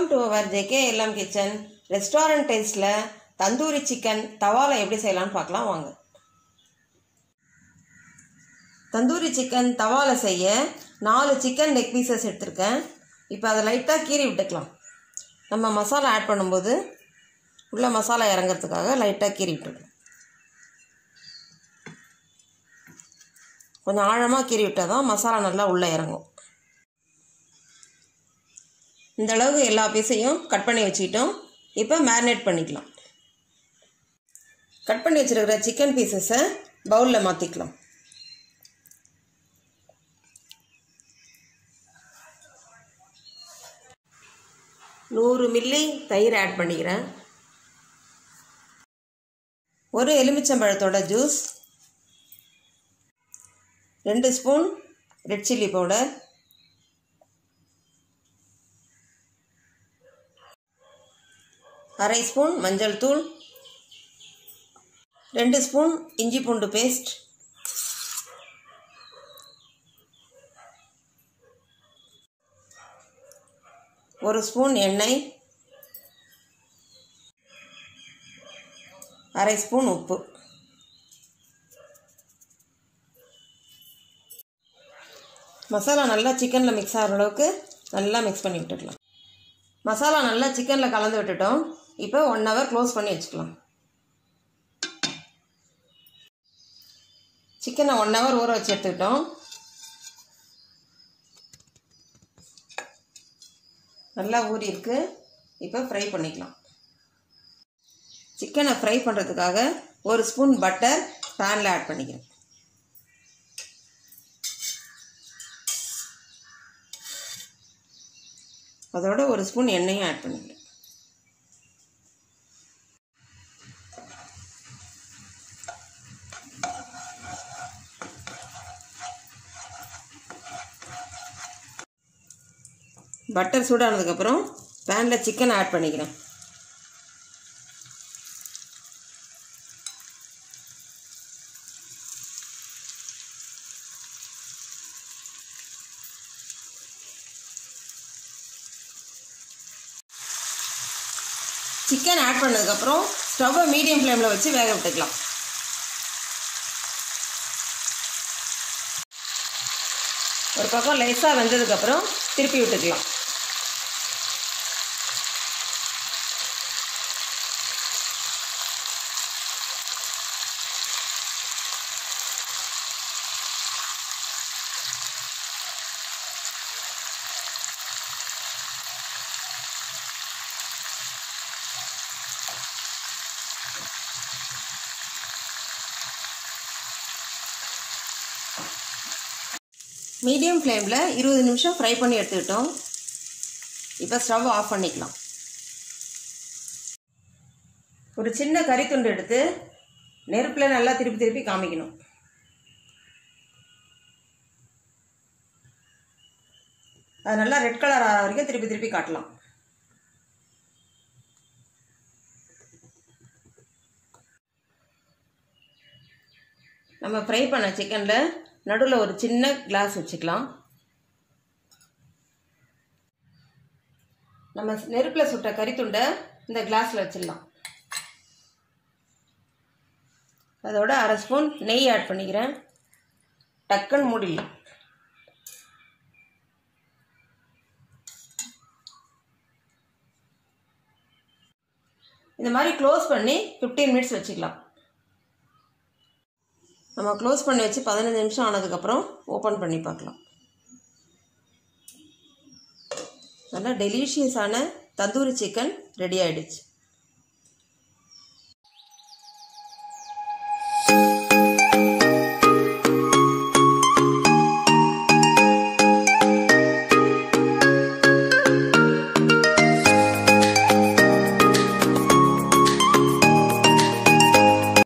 welcome to our JK எல்லாம் kitchen restaurant டேஸ்ட்டில் tandoori chicken தவாவில் எப்படி செய்யலாம்னு பார்க்கலாம் வாங்க தந்தூரி சிக்கன் தவாவில் செய்ய நாலு சிக்கன் லெக் பீசஸ் எடுத்திருக்கேன் இப்போ அதை லைட்டாக கீறி விட்டுக்கலாம் நம்ம மசாலா ஆட் பண்ணும்போது உள்ள மசாலா இறங்கிறதுக்காக லைட்டாக கீறி விட்டுருக்கோம் கொஞ்சம் ஆழமாக கீறி விட்டால் தான் மசாலா நல்லா உள்ளே இறங்கும் இந்த அளவுக்கு எல்லா பீஸையும் கட் பண்ணி வச்சுக்கிட்டோம் இப்போ மேரினேட் பண்ணிக்கலாம் கட் பண்ணி வச்சுருக்கிற சிக்கன் பீசஸை பவுலில் மாற்றிக்கலாம் நூறு மில்லி தயிர் ஆட் பண்ணிக்கிறேன் ஒரு எலுமிச்சம்பழத்தோட ஜூஸ் ரெண்டு ஸ்பூன் ரெட் சில்லி பவுடர் அரை ஸ்பூன் மஞ்சள் தூள் ரெண்டு ஸ்பூன் இஞ்சி பூண்டு பேஸ்ட் ஒரு ஸ்பூன் எண்ணெய் அரை ஸ்பூன் உப்பு மசாலா நல்லா சிக்கனில் மிக்ஸ் ஆகிற அளவுக்கு நல்லா மிக்ஸ் பண்ணி விட்டுக்கலாம் மசாலா நல்லா சிக்கனில் கலந்து விட்டுட்டோம் இப்போ ஒன் ஹவர் க்ளோஸ் பண்ணி வச்சுக்கலாம் சிக்கனை ஒன் ஹவர் ஊற வச்சு எடுத்துக்கிட்டோம் நல்லா ஊறி இருக்கு இப்போ ஃப்ரை பண்ணிக்கலாம் சிக்கனை ஃப்ரை பண்ணுறதுக்காக ஒரு ஸ்பூன் பட்டர் பேனில் ஆட் பண்ணிக்கிறேன் அதோட ஒரு ஸ்பூன் எண்ணெயும் ஆட் பண்ணிக்கிறேன் பட்டர் சூடானதுக்கப்புறம் பேனில் சிக்கன் ஆட் பண்ணிக்கிறேன் சிக்கன் ஆட் பண்ணதுக்கப்புறம் ஸ்டவ்வை மீடியம் ஃப்ளேமில் வச்சு வேக விட்டுக்கலாம் ஒரு பக்கம் லேசாக வெந்ததுக்கப்புறம் திருப்பி விட்டுக்கலாம் மீடியம் ஃப்ளேமில் இருபது நிமிஷம் ஃப்ரை பண்ணி எடுத்துக்கிட்டோம் இப்போ ஸ்டவ் ஆஃப் பண்ணிக்கலாம் ஒரு சின்ன கறி துண்டு எடுத்து நெருப்பில் நல்லா திருப்பி திருப்பி காமிக்கணும் அது நல்லா ரெட் கலர் ஆகிற வரைக்கும் திருப்பி திருப்பி காட்டலாம் நம்ம ஃப்ரை பண்ண சிக்கனில் நடுவில் ஒரு சின்ன கிளாஸ் வச்சுக்கலாம் நம்ம நெருப்பில் சுட்ட கறித்துண்டை இந்த கிளாஸில் வச்சிடலாம் அதோட அரை ஸ்பூன் நெய் ஆட் பண்ணிக்கிறேன் டக்குன்னு மூடிடலாம் இந்த மாதிரி க்ளோஸ் பண்ணி ஃபிஃப்டீன் மினிட்ஸ் வச்சுக்கலாம் நம்ம க்ளோஸ் பண்ணி வச்சு பதினஞ்சு நிமிஷம் ஆனதுக்கப்புறம் ஓப்பன் பண்ணி பார்க்கலாம் நல்லா டெலிஷியஸான தந்தூரி சிக்கன் ரெடி ஆகிடுச்சு